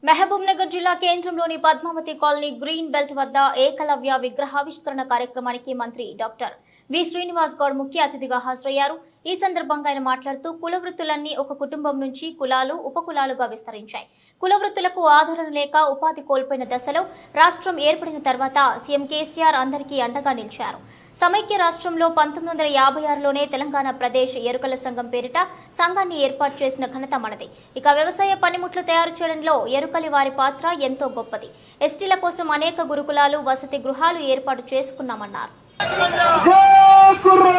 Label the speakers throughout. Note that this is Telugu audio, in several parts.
Speaker 1: మహబూబ్ నగర్ జిల్లా కేంద్రంలోని పద్మావతి కాలనీ గ్రీన్ బెల్ట్ వద్ద ఏకలవ్య విగ్రహావిష్కరణ కార్యక్రమానికి మంత్రి డాక్టర్ వి శ్రీనివాస్ గౌడ్ ముఖ్య అతిథిగా హాజరయ్యారు ఈ సందర్భంగా ఆయన మాట్లాడుతూ కుల వృత్తులన్నీ ఒక కుటుంబం నుంచి కులాలు ఉపకులాలుగా విస్తరించాయి కుల వృత్తులకు ఆదరణ లేక ఉపాధి కోల్పోయిన దశలో రాష్ట్రం ఏర్పడిన తర్వాత సీఎం కేసీఆర్ అందరికీ అండగా నిలిచారు సమైక్య రాష్ట్రంలో పంతొమ్మిది వందల యాభై ఆరులోనే తెలంగాణ ప్రదేశ్ ఎరుకల సంఘం పేరిట సంఘాన్ని ఏర్పాటు చేసిన ఘనత మనది ఇక వ్యవసాయ పనిముట్లు తయారు చేయడంలో ఎరుకలి వారి పాత్ర ఎంతో గొప్పది ఎస్టీల కోసం అనేక గురుకులాలు వసతి గృహాలు ఏర్పాటు చేసుకున్నామన్నారు
Speaker 2: జై కుర్రు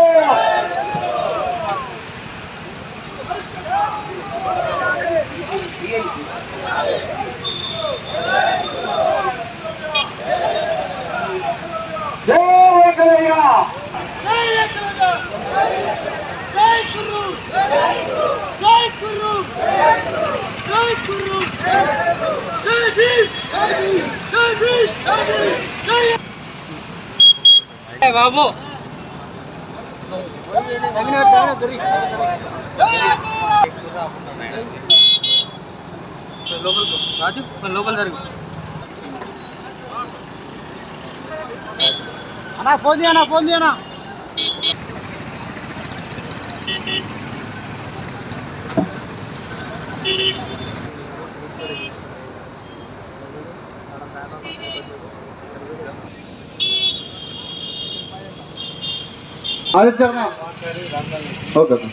Speaker 2: జై వెంకయ్య
Speaker 3: జై ఏకలవ్య జై గురు జై గురు జై గురు జై భీమ్ జై భీమ్ జై బాబు లోపల రాజు లోపల జరుగు అన్నా ఫోన్ చేయనా ఫోన్ చేయనా
Speaker 2: ఆవిష్కరణ ఓకే ఓకే